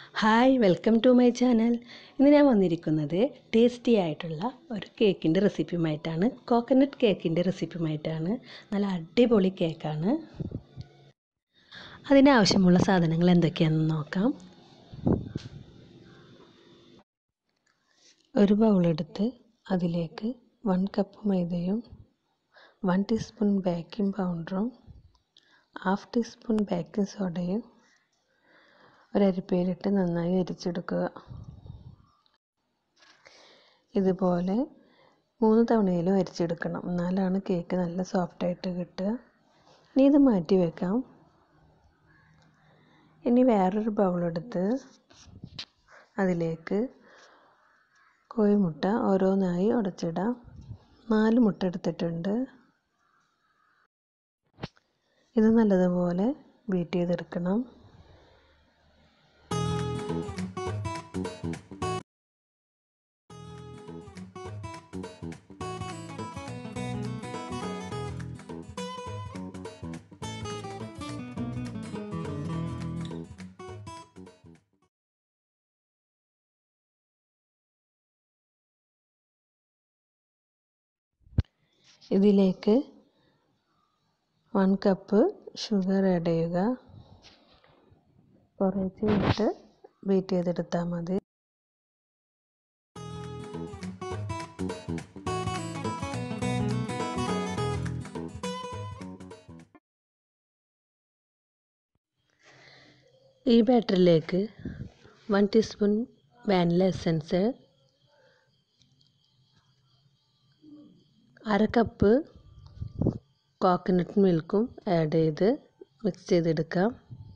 hi welcome to my channel ഇന്ന് ഞാൻ വന്നിരിക്കുന്നത് ടേസ്റ്റി ആയിട്ടുള്ള ഒരു കേക്കിൻ്റെ റെസിപ്പിയുമായിട്ടാണ് കോക്കനട്ട് കേക്കിൻ്റെ റെസിപ്പിയുമായിട്ടാണ് നല്ല അടിപൊളി കേക്കാണ് അതിനാവശ്യമുള്ള സാധനങ്ങൾ എന്തൊക്കെയാണെന്ന് നോക്കാം ഒരു ബൗളെടുത്ത് അതിലേക്ക് വൺ കപ്പ് മൈദയും വൺ ടീസ്പൂൺ ബേക്കിംഗ് പൗഡറും ഹാഫ് ടീസ്പൂൺ ബേക്കിംഗ് സോഡയും ഒരരിപ്പയിലിട്ട് നന്നായി അരിച്ചെടുക്കുക ഇതുപോലെ മൂന്ന് തവണയിലും അരിച്ചെടുക്കണം എന്നാലാണ് കേക്ക് നല്ല സോഫ്റ്റായിട്ട് കിട്ടുക ഇനി ഇത് മാറ്റി വെക്കാം ഇനി വേറൊരു ബൗളെടുത്ത് അതിലേക്ക് കോഴിമുട്ട ഓരോന്നായി ഉടച്ചിടാം നാല് മുട്ട എടുത്തിട്ടുണ്ട് ഇത് നല്ലതുപോലെ ബീറ്റ് ചെയ്തെടുക്കണം ഇതിലേക്ക് വൺ കപ്പ് ഷുഗർ ആഡ് ചെയ്യുക കുറേശ്ശെ ഇട്ട് ബീറ്റ് ചെയ്തെടുത്താൽ മതി ഈ ബാറ്ററിലേക്ക് വൺ ടീസ്പൂൺ വാനില എസൻസ് അര കപ്പ് കോക്കനട്ട് മിൽക്കും ആഡ് ചെയ്ത് മിക്സ് ചെയ്തെടുക്കാം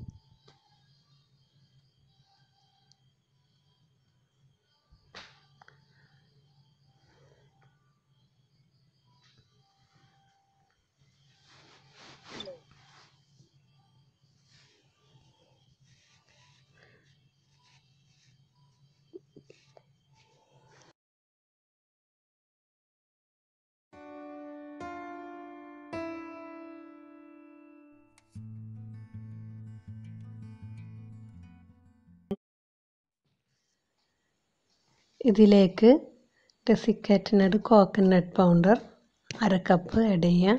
ഇതിലേക്ക് ഡെസിക്കേറ്റഡ് കോക്കനട്ട് പൗഡർ അര കപ്പ് ആഡ് ചെയ്യാം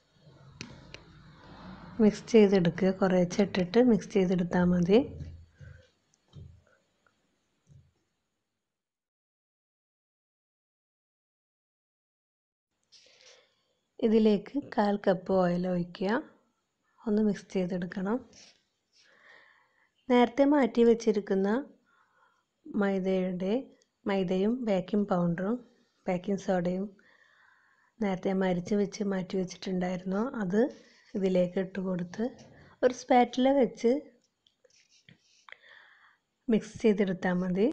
മിക്സ് ചെയ്തെടുക്കുക കുറേശ്ശെ ഇട്ടിട്ട് മിക്സ് ചെയ്തെടുത്താൽ മതി ഇതിലേക്ക് കാൽ കപ്പ് ഓയിൽ ഒഴിക്കുക ഒന്ന് മിക്സ് ചെയ്തെടുക്കണം നേരത്തെ മാറ്റി വെച്ചിരിക്കുന്ന മൈദയുടെ മൈദയും ബേക്കിംഗ് പൗഡറും ബേക്കിംഗ് സോഡയും നേരത്തെ മരിച്ച് വെച്ച് മാറ്റി വെച്ചിട്ടുണ്ടായിരുന്നു അത് ഇതിലേക്ക് ഇട്ട് കൊടുത്ത് ഒരു സ്പാറ്റില വെച്ച് മിക്സ് ചെയ്തെടുത്താൽ മതി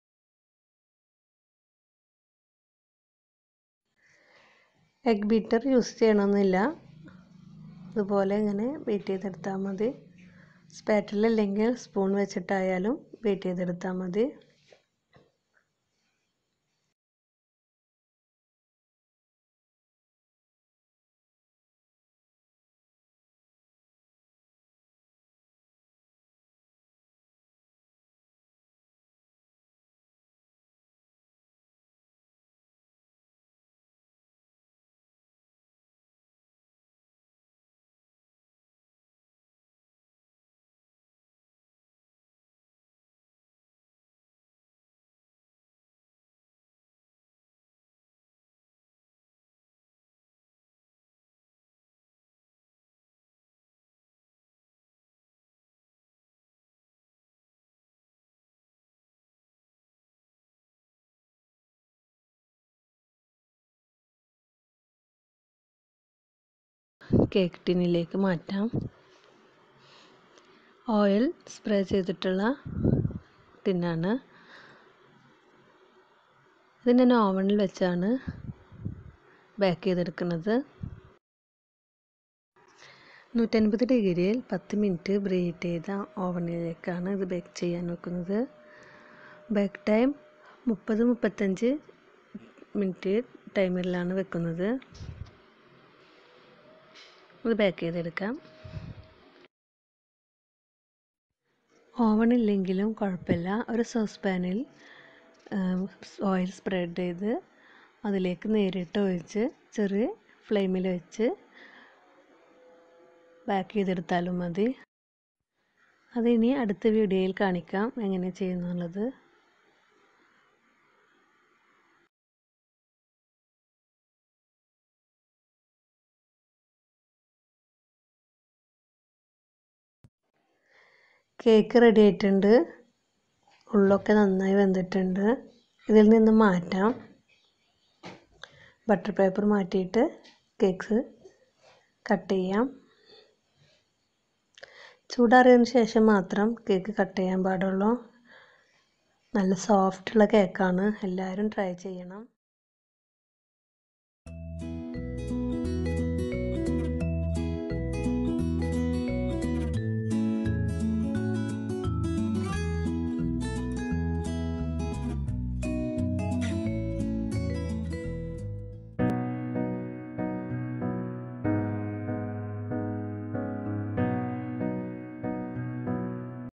എഗ് ബീറ്റർ യൂസ് ചെയ്യണമെന്നില്ല ഇതുപോലെ ഇങ്ങനെ ബീറ്റ് ചെയ്തെടുത്താൽ മതി സ്പാറ്റിൽ അല്ലെങ്കിൽ സ്പൂൺ വെച്ചിട്ടായാലും ബീറ്റ് ചെയ്തെടുത്താൽ മതി കേക്ക് ടിന്നിലേക്ക് മാറ്റാം ഓയിൽ സ്പ്രേ ചെയ്തിട്ടുള്ള ടിന്നാണ് ഇത് ഞാൻ ഓവണിൽ വെച്ചാണ് ബേക്ക് ചെയ്തെടുക്കുന്നത് നൂറ്റൻപത് ഡിഗ്രിയിൽ പത്ത് മിനിറ്റ് ബ്രീറ്റ് ചെയ്ത ഓവണിലേക്കാണ് ഇത് ബേക്ക് ചെയ്യാൻ വെക്കുന്നത് ബേക്ക് ടൈം മുപ്പത് മുപ്പത്തഞ്ച് മിനിറ്റ് ടൈമിലാണ് വെക്കുന്നത് ഇത് ബേക്ക് ചെയ്തെടുക്കാം ഓവൺ ഇല്ലെങ്കിലും കുഴപ്പമില്ല ഒരു സോസ് പാനിൽ ഓയിൽ സ്പ്രെഡ് ചെയ്ത് അതിലേക്ക് നേരിട്ട് ഒഴിച്ച് ചെറിയ ഫ്ലെയിമിൽ വെച്ച് ബാക്ക് ചെയ്തെടുത്താലും മതി അതിനി അടുത്ത വീഡിയോയിൽ കാണിക്കാം എങ്ങനെ ചെയ്യുന്നുള്ളത് കേക്ക് റെഡി ആയിട്ടുണ്ട് ഉള്ളൊക്കെ നന്നായി വെന്തിട്ടുണ്ട് ഇതിൽ നിന്ന് മാറ്റാം ബട്ടർ പേപ്പർ മാറ്റിയിട്ട് കേക്ക്സ് കട്ട് ചെയ്യാം ചൂടാറിയതിന് ശേഷം മാത്രം കേക്ക് കട്ട് ചെയ്യാൻ പാടുള്ളൂ നല്ല സോഫ്റ്റുള്ള കേക്കാണ് എല്ലാവരും ട്രൈ ചെയ്യണം